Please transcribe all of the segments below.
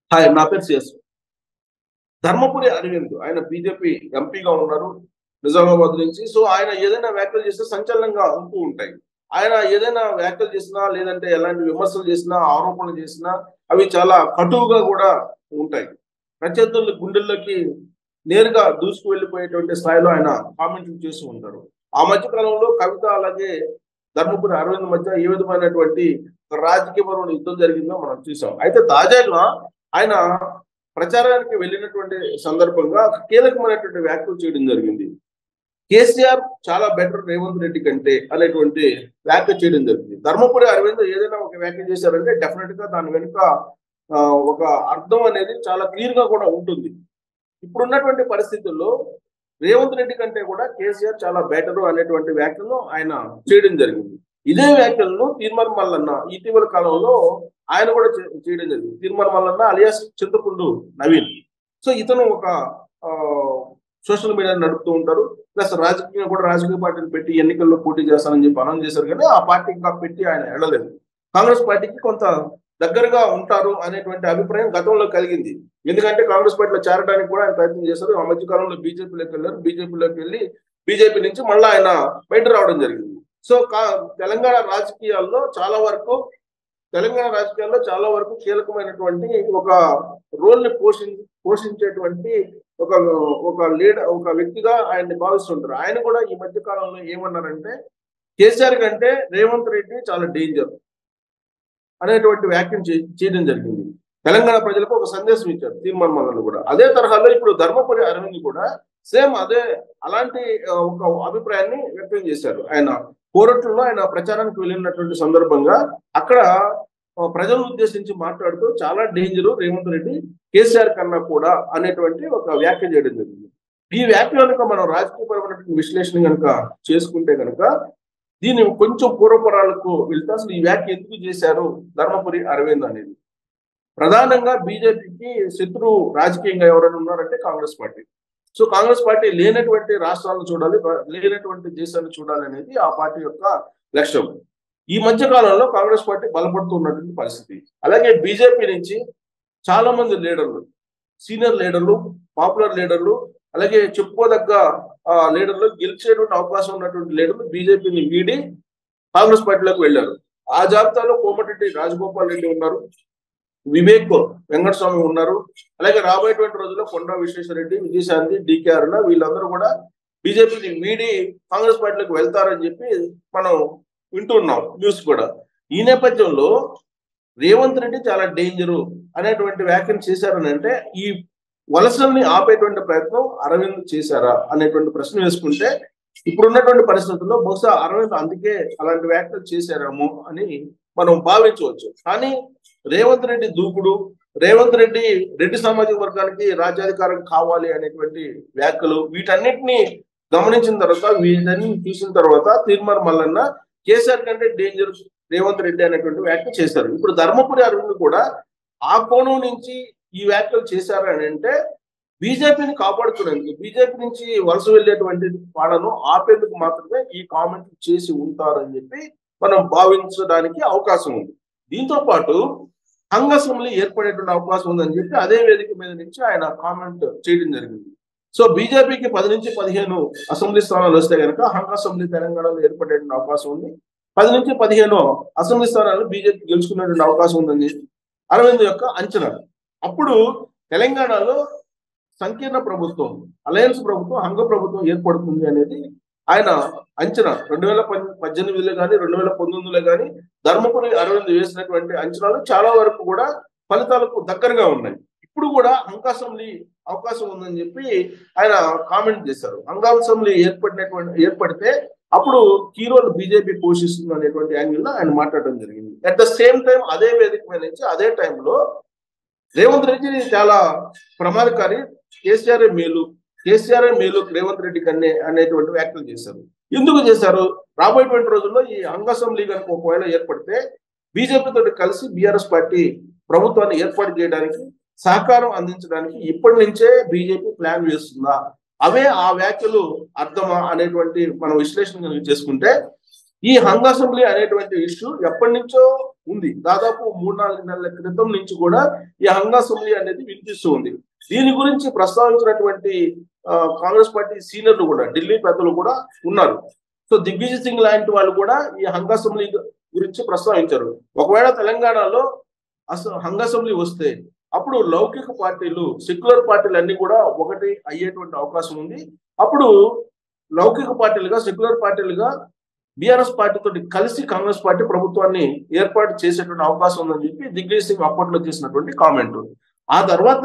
hi నా పేరు CS Dharmapuri Arvind ఆయన బీజేపీ ఎంపీగా ఉన్నారు నిజామాబాద్ నుంచి సో ఆయన ఏదైనా వ్యాఖ్యలు చేస్తే సంచలనంగా ఉంటూ ఉంటాయి ఆయన ఏదైనా వ్యాఖ్యలు చేసినా లేదంటే ఎలాంటి విమర్శలు చేసినా ఆరోపణలు చేసినా అవి చాలా కటువుగా కూడా ఉంటాయి ప్రత్యర్థుల గుండెల్లోకి నేరుగా దూసుకు వెళ్ళిపోయేటువంటి స్థాయిలో ఆయన కామెంట్లు చేస్తూ ఉంటారు ఆ మధ్య కాలంలో కవిత అలాగే ధర్మపురి అరవింద్ మధ్య ఏ విధమైనటువంటి రాజకీయపరమైన యుద్ధం జరిగిందో మనం చూసాం అయితే తాజాగా ఆయన ప్రచారానికి వెళ్ళినటువంటి సందర్భంగా ఒక కీలకమైనటువంటి వ్యాఖ్యలు చేయడం జరిగింది కేసీఆర్ చాలా బెటర్ రేవంత్ రెడ్డి కంటే అనేటువంటి వ్యాఖ్య చేయడం జరిగింది ధర్మపురి అరవింద్ ఏదైనా ఒక వ్యాఖ్య చేశారంటే డెఫినెట్ గా దాని వెనుక ఆ, ఒక అర్థం అనేది చాలా క్లియర్ గా కూడా ఉంటుంది ఇప్పుడున్నటువంటి పరిస్థితుల్లో రేవంత్ రెడ్డి కంటే కూడా కేసీఆర్ చాలా బెటర్ అనేటువంటి వ్యాఖ్యలు ఆయన చేయడం జరిగింది ఇదే వ్యాఖ్యలను తీర్మాన్ మల్లన్న ఇటీవల కాలంలో ఆయన కూడా చే- చేయడం జరిగింది తీర్మాన్ మల్లన్న అలియాస్ చింతపుండు నవీన్ సో ఇతను ఒక సోషల్ మీడియా నడుపుతూ ఉంటారు ప్లస్ రాజకీయంగా కూడా రాజకీయ పార్టీని పెట్టి ఎన్నికల్లో పోటీ చేస్తానని చెప్పి అనౌన్స్ చేశారు కానీ ఆ పార్టీ ఇంకా పెట్టి ఆయన వెళ్ళలేదు కాంగ్రెస్ పార్టీకి కొంత దగ్గరగా ఉంటారు అనేటువంటి అభిప్రాయం గతంలో కలిగింది ఎందుకంటే కాంగ్రెస్ పార్టీలో చేరడానికి కూడా ఆయన ప్రయత్నం చేశారు ఆ మధ్య కాలంలో బీజేపీలోకి వెళ్ళారు బీజేపీలోకి వెళ్ళి బీజేపీ నుంచి మళ్ళీ ఆయన బయట రావడం జరిగింది సో కా- తెలంగాణ రాజకీయాల్లో చాలా వరకు తెలంగాణ రాజకీయాల్లో చాలా వరకు కీలకమైనటువంటి ఒక రోల్ ని పోషి పోషించేటువంటి ఒక ఒక లీడర్ ఒక వ్యక్తిగా ఆయన్ని భావిస్తుంటారు ఆయన కూడా ఈ మధ్య కాలంలో ఏమన్నారంటే కేసీఆర్ కంటే రేవంత్ రెడ్డి చాలా డేంజర్ అనేటువంటి వ్యాఖ్యం చే- చేయడం జరిగింది తెలంగాణ ప్రజలకు ఒక సందేశం ఇచ్చారు తీర్మాన్ మగన్లు కూడా అదే తరహాలో ఇప్పుడు ధర్మపురి అరవింద్ కూడా సేమ్ అదే అలాంటి ఆ, ఒక అభిప్రాయాన్ని వ్యక్తం చేశారు ఆయన కోరట్లలో ఆయన ప్రచారానికి వెళ్ళినటువంటి సందర్భంగా అక్కడ ఆ, ప్రజలను ఉద్దేశించి మాట్లాడుతూ చాలా డేంజర్ రేవంత్ రెడ్డి కేసీఆర్ కన్నా కూడా అనేటువంటి ఒక వ్యాఖ్య చేయడం జరిగింది ఈ వ్యాఖ్య కనుక మనం రాజకీయపరమైనటువంటి విశ్లేషణ కనుక చేసుకుంటే కనుక దీన్ని కొంచెం పూర్వపురాలకు వెళ్తే అసలు ఈ వ్యాఖ్య ఎందుకు చేశారు ధర్మపురి అరవింద్ అనేది ప్రధానంగా బీజేపీకి శత్రువు రాజకీయంగా ఎవరైనా ఉన్నారంటే Congress party so Congress party లేనటువంటి రాష్ట్రాలను చూడాలి లేనటువంటి దేశాన్ని చూడాలి అనేది ఆ పార్టీ యొక్క లక్ష్యం ఈ మధ్య కాలంలో కాంగ్రెస్ పార్టీ బలపడుతున్నటువంటి పరిస్థితి అలాగే బీజేపీ నుంచి చాలా మంది లీడర్లు సీనియర్ లీడర్లు పాపులర్ లీడర్లు అలాగే చెప్పుకోదగ్గ ఆ, లీడర్లు గెలిచేటువంటి అవకాశం ఉన్నటువంటి లీడర్లు బీజేపీని వీడి కాంగ్రెస్ పార్టీలోకి వెళ్ళారు ఆ జాబితాలో కోమటిరెడ్డి రాజగోపాల్ రెడ్డి ఉన్నారు వివేక్ వెంకటస్వామి ఉన్నారు అలాగే రాబోయేటువంటి రోజుల్లో కొండా విశ్వేశ్వరరెడ్డి విజయశాంతి డికే అరుణ వీళ్ళందరూ కూడా బీజేపీని వీడి కాంగ్రెస్ పార్టీలోకి వెళ్తారని చెప్పి మనం వింటున్నాం న్యూస్ కూడా ఈ నేపథ్యంలో రేవంత్ రెడ్డి చాలా డేంజరు అనేటువంటి వ్యాఖ్యలు చేశారని అంటే ఈ వలసల్ని ఆపేటువంటి ప్రయత్నం అరవింద్ చేశారా అనేటువంటి ప్రశ్న వేసుకుంటే ఇప్పుడున్నటువంటి పరిస్థితుల్లో బహుశా అరవింద్ అందుకే అలాంటి వ్యాఖ్యలు చేశారేమో అని మనం భావించవచ్చు కానీ రేవంత్ రెడ్డి దూకుడు రేవంత్ రెడ్డి రెడ్డి సామాజిక వర్గానికి రాజ్యాధికారం కావాలి అనేటువంటి వ్యాఖ్యలు వీటన్నిటిని గమనించిన తర్వాత వీటన్ని చూసిన తర్వాత తీర్మానం మల్లన్న కేసీఆర్ కంటే డేంజర్ రేవంత్ రెడ్డి అనేటువంటి వ్యాఖ్య చేశారు ఇప్పుడు ధర్మపురి అరవింద్ కూడా ఆ కోణం నుంచి ఈ వ్యాఖ్యలు చేశారు అని అంటే బీజేపీని కాపాడుకునేందుకు బీజేపీ నుంచి వలస వెళ్ళేటువంటి వాళ్ళను ఆపేందుకు మాత్రమే ఈ కామెంట్ చేసి ఉంటారని చెప్పి మనం భావించడానికి అవకాశం ఉంది దీంతో పాటు హంగ్ అసెంబ్లీ ఏర్పడేటువంటి అవకాశం ఉందని చెప్పి అదే వేదిక మీద నుంచి ఆయన కామెంట్ చేయడం జరిగింది సో బీజేపీకి పది నుంచి పదిహేను అసెంబ్లీ స్థానాలు వస్తే కనుక హంగ్ అసెంబ్లీ తెలంగాణలో ఏర్పడేటువంటి అవకాశం ఉంది పది నుంచి పదిహేను అసెంబ్లీ స్థానాలు బీజేపీ గెలుచుకునేటువంటి అవకాశం ఉందని అరవింద్ యొక్క అంచనా అప్పుడు తెలంగాణలో సంకీర్ణ ప్రభుత్వం అలయన్స్ ప్రభుత్వం హంగ ప్రభుత్వం ఏర్పడుతుంది అనేది ఆయన అంచనా రెండు వేల పద్దెనిమిదిలో కానీ రెండు వేల పంతొమ్మిదిలో కానీ ధర్మపురి అరవింద్ వేసినటువంటి అంచనాలు చాలా వరకు కూడా ఫలితాలకు దగ్గరగా ఉన్నాయి ఇప్పుడు కూడా హంగ అసెంబ్లీ అవకాశం ఉందని చెప్పి ఆయన కామెంట్ చేశారు హంగ అసెంబ్లీ ఏర్పడినటువంటి ఏర్పడితే అప్పుడు కీ రోల్ బీజేపీ పోషిస్తుంది అనేటువంటి యాంగిల్ లో ఆయన మాట్లాడడం జరిగింది అట్ ద సేమ్ టైం అదే వేదిక మీద నుంచి అదే టైంలో రేవంత్ రెడ్డి చాలా ప్రమాదకారి కేసీఆర్ మేలు కేసీఆర్ మేలు రేవంత్ రెడ్డి కన్నే అనేటువంటి వ్యాఖ్యలు చేశారు ఎందుకు చేశారు రాబోయేటువంటి రోజుల్లో ఈ అంగ అసెంబ్లీ కనుక ఒకవేళ ఏర్పడితే బీజేపీ తోటి కలిసి బీఆర్ఎస్ పార్టీ ప్రభుత్వాన్ని ఏర్పాటు చేయడానికి సహకారం అందించడానికి ఇప్పటి నుంచే బీజేపీ ప్లాన్ వేస్తుందా అవే ఆ వ్యాఖ్యలు అర్థమా అనేటువంటి మనం విశ్లేషణ కనుక చేసుకుంటే ఈ హంగ్ అసెంబ్లీ అనేటువంటి ఇష్యూ ఎప్పటి నుంచో ఉంది దాదాపు మూడు నాలుగు నెలల క్రితం నుంచి కూడా ఈ హంగ్ అసెంబ్లీ అనేది వినిపిస్తూ ఉంది దీని గురించి ప్రస్తావించినటువంటి ఆ, కాంగ్రెస్ పార్టీ సీనియర్లు కూడా ఢిల్లీ పెద్దలు కూడా ఉన్నారు సో దిగ్విజయ్ సింగ్ లాంటి వాళ్ళు కూడా ఈ హంగ్ అసెంబ్లీ గురించి ప్రస్తావించారు ఒకవేళ తెలంగాణలో అసలు హంగ్ అసెంబ్లీ వస్తే అప్పుడు లౌకిక పార్టీలు సెక్యులర్ పార్టీలు అన్ని కూడా ఒకటి అయ్యేటువంటి అవకాశం ఉంది అప్పుడు లౌకిక పార్టీలుగా సెక్యులర్ పార్టీలుగా బీఆర్ఎస్ పార్టీతో కలిసి కాంగ్రెస్ పార్టీ ప్రభుత్వాన్ని ఏర్పాటు చేసేటువంటి అవకాశం ఉందని చెప్పి దిగ్విజయ్ సింగ్ అప్పట్లో చేసినటువంటి కామెంట్ ఆ తర్వాత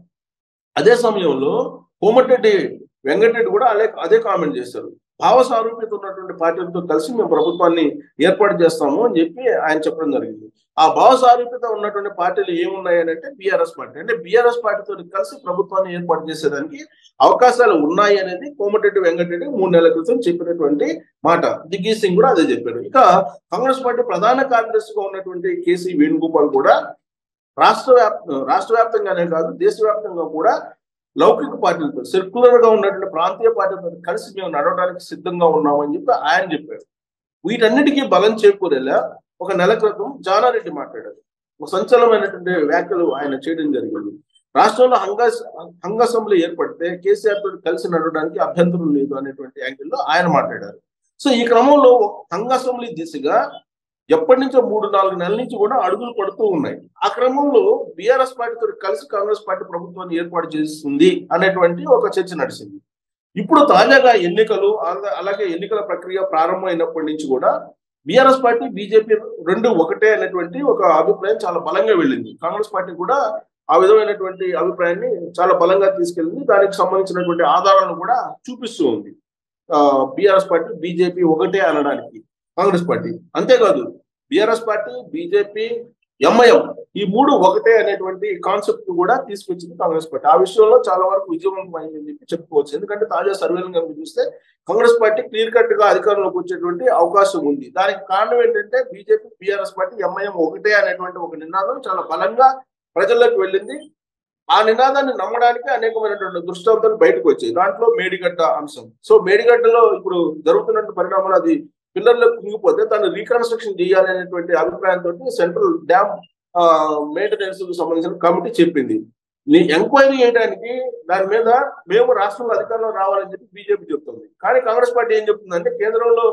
అదే సమయంలో కోమటిరెడ్డి వెంకటరెడ్డి కూడా అదే అదే కామెంట్ చేశారు భావ సారూప్యత ఉన్నటువంటి పార్టీలతో కలిసి మేము ప్రభుత్వాన్ని ఏర్పాటు చేస్తాము అని చెప్పి ఆయన చెప్పడం జరిగింది ఆ భావ సారూప్యత ఉన్నటువంటి పార్టీలు ఏమున్నాయి అని అంటే బీఆర్ఎస్ పార్టీ అంటే బీఆర్ఎస్ పార్టీతో కలిసి ప్రభుత్వాన్ని ఏర్పాటు చేసేదానికి అవకాశాలు ఉన్నాయి అనేది కోమటిరెడ్డి వెంకటరెడ్డి మూడు నెలల క్రితం చెప్పినటువంటి మాట దిగ్విజయ్ సింగ్ కూడా అదే చెప్పారు ఇక కాంగ్రెస్ పార్టీ ప్రధాన కార్యదర్శిగా ఉన్నటువంటి కేసీ వేణుగోపాల్ కూడా రాష్ట్ర వ్యాప్త రాష్ట్ర వ్యాప్తంగానే కాదు దేశవ్యాప్తంగా కూడా లౌకిక పార్టీలతో సెక్యులర్ గా ఉన్నటువంటి ప్రాంతీయ పార్టీలతో కలిసి మేము నడవడానికి సిద్ధంగా ఉన్నామని చెప్పి ఆయన చెప్పారు వీటన్నిటికీ బలం చేకూరేలా ఒక నెల క్రితం జానారెడ్డి మాట్లాడారు ఒక సంచలనమైనటువంటి వ్యాఖ్యలు ఆయన చేయడం జరిగింది రాష్ట్రంలో హంగ హంగ అసెంబ్లీ ఏర్పడితే కేసీఆర్ తోటి కలిసి నడవడానికి అభ్యంతరం లేదు అనేటువంటి యాంగిల్లో ఆయన మాట్లాడారు సో ఈ క్రమంలో హంగ అసెంబ్లీ దిశగా ఎప్పటి నుంచో మూడు నాలుగు నెలల నుంచి కూడా అడుగులు పడుతూ ఉన్నాయి ఆ క్రమంలో బీఆర్ఎస్ పార్టీతో కలిసి కాంగ్రెస్ పార్టీ ప్రభుత్వాన్ని ఏర్పాటు చేస్తుంది అనేటువంటి ఒక చర్చ నడిచింది ఇప్పుడు తాజాగా ఎన్నికలు అలా- అలాగే ఎన్నికల ప్రక్రియ ప్రారంభమైనప్పటి నుంచి కూడా బీఆర్ఎస్ పార్టీ బీజేపీ రెండు ఒకటే అనేటువంటి ఒక అభిప్రాయం చాలా బలంగా వెళ్ళింది కాంగ్రెస్ పార్టీ కూడా ఆ విధమైనటువంటి అభిప్రాయాన్ని చాలా బలంగా తీసుకెళ్ళింది దానికి సంబంధించినటువంటి ఆధారాలను కూడా చూపిస్తూ ఉంది బీఆర్ఎస్ పార్టీ బీజేపీ ఒకటే అనడానికి కాంగ్రెస్ పార్టీ అంతేకాదు బీఆర్ఎస్ పార్టీ బీజేపీ ఎంఐఎం ఈ మూడు ఒకటే అనేటువంటి కాన్సెప్ట్ కూడా తీసుకొచ్చింది కాంగ్రెస్ పార్టీ ఆ విషయంలో చాలా వరకు విజయవంతమైందని చెప్పి చెప్పుకోవచ్చు ఎందుకంటే తాజా సర్వేలను కనుక చూస్తే కాంగ్రెస్ పార్టీ క్లియర్ కట్ గా అధికారంలోకి వచ్చేటువంటి అవకాశం ఉంది దానికి కారణం ఏంటంటే బీజేపీ బీఆర్ఎస్ పార్టీ ఎంఐఎం ఒకటే అనేటువంటి ఒక నినాదం చాలా బలంగా ప్రజల్లోకి వెళ్ళింది ఆ నినాదాన్ని నమ్మడానికి అనేకమైనటువంటి దృష్టాంతాలు బయటకు వచ్చాయి దాంట్లో మేడిగడ్డ అంశం సో మేడిగడ్డలో ఇప్పుడు జరుగుతున్నటువంటి పరిణామాలు అది పిల్లర్లో కుంగిపోతే దాన్ని రీకన్స్ట్రక్షన్ చేయాలి అనేటువంటి అభిప్రాయంతో సెంట్రల్ డ్యామ్ మెయింటెనెన్స్ కు సంబంధించిన కమిటీ చెప్పింది ఎంక్వైరీ చేయడానికి దాని మీద మేము రాష్ట్రంలో అధికారంలో రావాలని చెప్పి బీజేపీ చెప్తుంది కానీ కాంగ్రెస్ పార్టీ ఏం చెప్తుందంటే కేంద్రంలో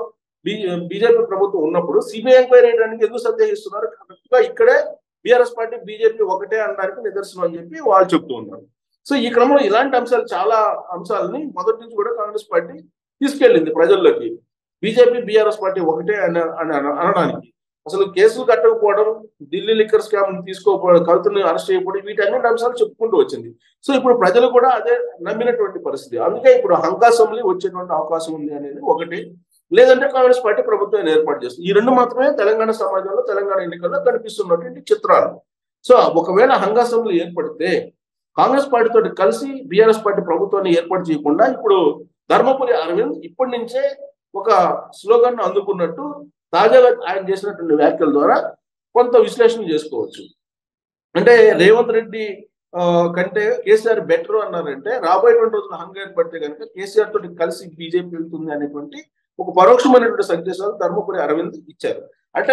బీజేపీ ప్రభుత్వం ఉన్నప్పుడు సిబిఐ ఎంక్వైరీ చేయడానికి ఎందుకు సందేహిస్తున్నారు కరెక్ట్ గా ఇక్కడే బీఆర్ఎస్ పార్టీ బీజేపీ ఒకటే అనడానికి నిదర్శనం అని చెప్పి వాళ్ళు చెప్తూ ఉన్నారు సో ఈ క్రమంలో ఇలాంటి అంశాలు చాలా అంశాలని మొదటి నుంచి కూడా కాంగ్రెస్ పార్టీ తీసుకెళ్ళింది ప్రజల్లోకి బీజేపీ బీఆర్ఎస్ పార్టీ ఒకటే అని అని అనడానికి అసలు కేసులు కట్టకపోవడం ఢిల్లీ లిక్కర్ స్కామ్ తీసుకోకపోవడం కవితను అరెస్ట్ చేయకపోవడం వీటన్నిటి అంశాలు చెప్పుకుంటూ వచ్చింది సో ఇప్పుడు ప్రజలు కూడా అదే నమ్మినటువంటి పరిస్థితి అందుకే ఇప్పుడు హంగా అసెంబ్లీ వచ్చేటువంటి అవకాశం ఉంది అనేది ఒకటి లేదంటే కాంగ్రెస్ పార్టీ ప్రభుత్వాన్ని ఏర్పాటు చేస్తుంది ఈ రెండు మాత్రమే తెలంగాణ సమాజంలో తెలంగాణ ఎన్నికల్లో కనిపిస్తున్నటువంటి చిత్రాలు సో ఒకవేళ హంగా అసెంబ్లీ ఏర్పడితే కాంగ్రెస్ పార్టీతో కలిసి బీఆర్ఎస్ పార్టీ ప్రభుత్వాన్ని ఏర్పాటు చేయకుండా ఇప్పుడు ధర్మపురి అరవింద్ ఇప్పటి నుంచే ఒక స్లోగన్ అందుకున్నట్టు తాజాగా ఆయన చేసినటువంటి వ్యాఖ్యల ద్వారా కొంత విశ్లేషణ చేసుకోవచ్చు అంటే రేవంత్ రెడ్డి ఆ, కంటే కేసీఆర్ బెటర్ అన్నారంటే రాబోయేటువంటి రోజులు హంగ ఏర్పడితే కనుక కేసీఆర్ తోటి కలిసి బీజేపీ వెళ్తుంది అనేటువంటి ఒక పరోక్షమైనటువంటి సందేశాలు ధర్మపురి అరవింద్ ఇచ్చారు అంటే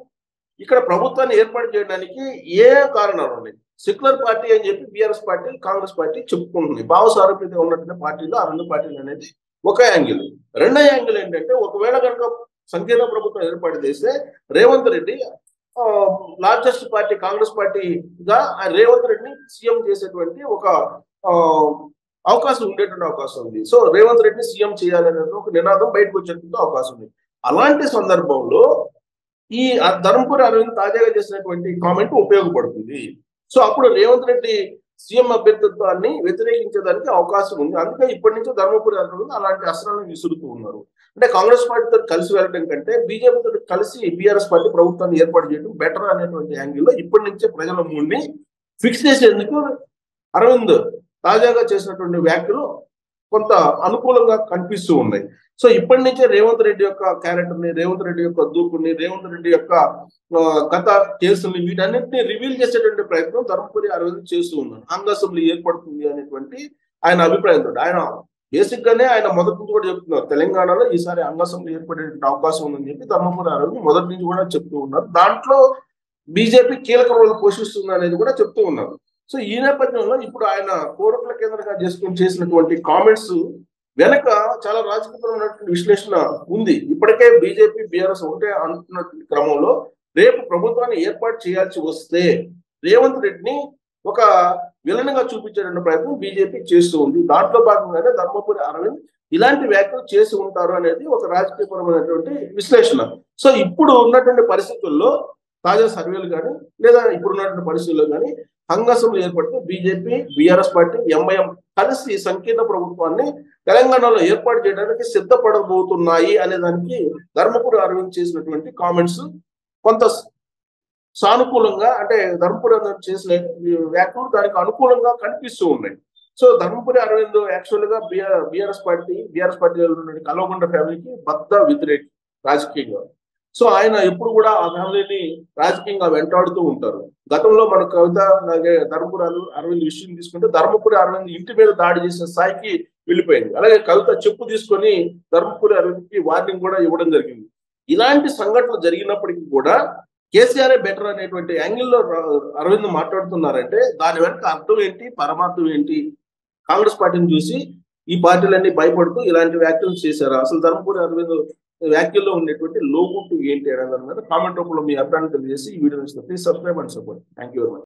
ఇక్కడ ప్రభుత్వాన్ని ఏర్పాటు చేయడానికి ఏ కారణాలు ఉన్నాయి సెక్యులర్ పార్టీ అని చెప్పి బీఆర్ఎస్ పార్టీ కాంగ్రెస్ పార్టీ చెప్పుకుంటుంది భావ సారూప్యత ఉన్నటువంటి పార్టీలు ఆ రెండు పార్టీలు అనేది ఒక యాంగిల్ రెండో యాంగిల్ ఏంటంటే ఒకవేళ కనుక సంకీర్ణ ప్రభుత్వం ఏర్పాటు చేస్తే రేవంత్ రెడ్డి లార్జెస్ట్ పార్టీ కాంగ్రెస్ పార్టీగా ఆ రేవంత్ రెడ్డిని సీఎం చేసేటువంటి ఒక ఆ, అవకాశం ఉండేటువంటి అవకాశం ఉంది సో రేవంత్ రెడ్డిని సీఎం చేయాలనే ఒక నినాదం బయటకు వచ్చేటువంటి అవకాశం ఉంది అలాంటి సందర్భంలో ఈ ఆ ధర్మపురి అరవింద్ తాజాగా చేసినటువంటి కామెంట్ ఉపయోగపడుతుంది సో అప్పుడు రేవంత్ రెడ్డి సీఎం అభ్యర్థిత్వాన్ని వ్యతిరేకించేదానికి అవకాశం ఉంది అందుకే ఇప్పటి నుంచి ధర్మపురి అరవింద్ అలాంటి అస్త్రాలను విసురుతూ ఉన్నారు అంటే కాంగ్రెస్ పార్టీతో కలిసి వెళ్ళడం కంటే బీజేపీతో కలిసి బీఆర్ఎస్ పార్టీ ప్రభుత్వాన్ని ఏర్పాటు చేయడం బెటర్ అనేటువంటి యాంగిల్లో ఇప్పటి నుంచే ప్రజల ముందు ఫిక్స్ చేసేందుకు అరవింద్ తాజాగా చేసినటువంటి వ్యాఖ్యలు కొంత అనుకూలంగా కనిపిస్తూ ఉన్నాయి సో ఇప్పటి నుంచే రేవంత్ రెడ్డి యొక్క క్యారెక్టర్ ని రేవంత్ రెడ్డి యొక్క దూకుని రేవంత్ రెడ్డి యొక్క ఆ, గత కేసుల్ని వీటన్నిటిని రివీల్ చేసేటువంటి ప్రయత్నం ధర్మపురి అరవింద్ చేస్తూ ఉన్నారు హంగ్ అసెంబ్లీ ఏర్పడుతుంది అనేటువంటి ఆయన అభిప్రాయంతో ఆయన బేసిక్ గానే ఆయన మొదటి నుంచి కూడా చెప్తున్నారు తెలంగాణలో ఈసారి హంగ్ అసెంబ్లీ ఏర్పడేటువంటి అవకాశం ఉందని చెప్పి ధర్మపురి అరవింద్ మొదటి నుంచి కూడా చెప్తూ ఉన్నారు దాంట్లో బీజేపీ కీలక రోల్ పోషిస్తుంది అనేది కూడా చెప్తూ ఉన్నారు సో ఈ నేపథ్యంలో ఇప్పుడు ఆయన కోరుట్ల కేంద్రంగా చేసుకుని చేసినటువంటి కామెంట్స్ వెనక చాలా రాజకీయపరమైనటువంటి విశ్లేషణ ఉంది ఇప్పటికే బీజేపీ బీఆర్ఎస్ ఒకటే అంటున్నటువంటి క్రమంలో రేపు ప్రభుత్వాన్ని ఏర్పాటు చేయాల్సి వస్తే రేవంత్ రెడ్డిని ఒక విలన్గా చూపించేటువంటి ప్రయత్నం బీజేపీ చేస్తూ ఉంది దాంట్లో భాగంగానే ధర్మపురి అరవింద్ ఇలాంటి వ్యాఖ్యలు చేసి ఉంటారు అనేది ఒక రాజకీయపరమైనటువంటి విశ్లేషణ సో ఇప్పుడు ఉన్నటువంటి పరిస్థితుల్లో తాజా సర్వేలు కానీ లేదా ఇప్పుడు ఉన్నటువంటి పరిస్థితుల్లో కానీ హంగసంలు ఏర్పడితే బీజేపీ బీఆర్ఎస్ పార్టీ ఎంఐఎం కలిసి సంకీర్ణ ప్రభుత్వాన్ని తెలంగాణలో ఏర్పాటు చేయడానికి సిద్ధపడబోతున్నాయి అనే దానికి ధర్మపురి అరవింద్ చేసినటువంటి కామెంట్స్ కొంత సానుకూలంగా అంటే ధర్మపురి అరవింద్ చేసిన వ్యాఖ్యలు దానికి అనుకూలంగా కనిపిస్తూ ఉన్నాయి సో ధర్మపురి అరవింద్ యాక్చువల్ గా బీఆర్ఎస్ పార్టీ బీఆర్ఎస్ పార్టీలో ఉన్నటువంటి కల్వకుంట్ల ఫ్యామిలీకి బద్ద వ్యతిరేకి రాజకీయంగా సో ఆయన ఎప్పుడు కూడా ఆ ఫ్యామిలీని రాజకీయంగా వెంటాడుతూ ఉంటారు గతంలో మన కవిత అలాగే ధర్మపురి అరవింద్ విషయం తీసుకుంటే ధర్మపురి అరవింద్ ఇంటి మీద దాడి చేసిన స్థాయికి వెళ్ళిపోయింది అలాగే కవిత చెప్పు తీసుకొని ధర్మపురి అరవింద్కి వార్నింగ్ కూడా ఇవ్వడం జరిగింది ఇలాంటి సంఘటనలు జరిగినప్పటికీ కూడా కేసీఆర్ బెటర్ అనేటువంటి యాంగిల్లో అరవింద్ మాట్లాడుతున్నారంటే దాని వెనక అర్థం ఏంటి పరమార్థం ఏంటి కాంగ్రెస్ పార్టీని చూసి ఈ పార్టీలన్నీ భయపడుతూ ఇలాంటి వ్యాఖ్యలు చేశారు అసలు ధర్మపురి అరవింద్ వ్యాఖ్యల్లో ఉండేటువంటి లోగుట్టు ఏంటి అనేది కామెంట్ రూపంలో మీ అభిప్రాయం తెలియజేసి ఈ video please subscribe and support thank you very much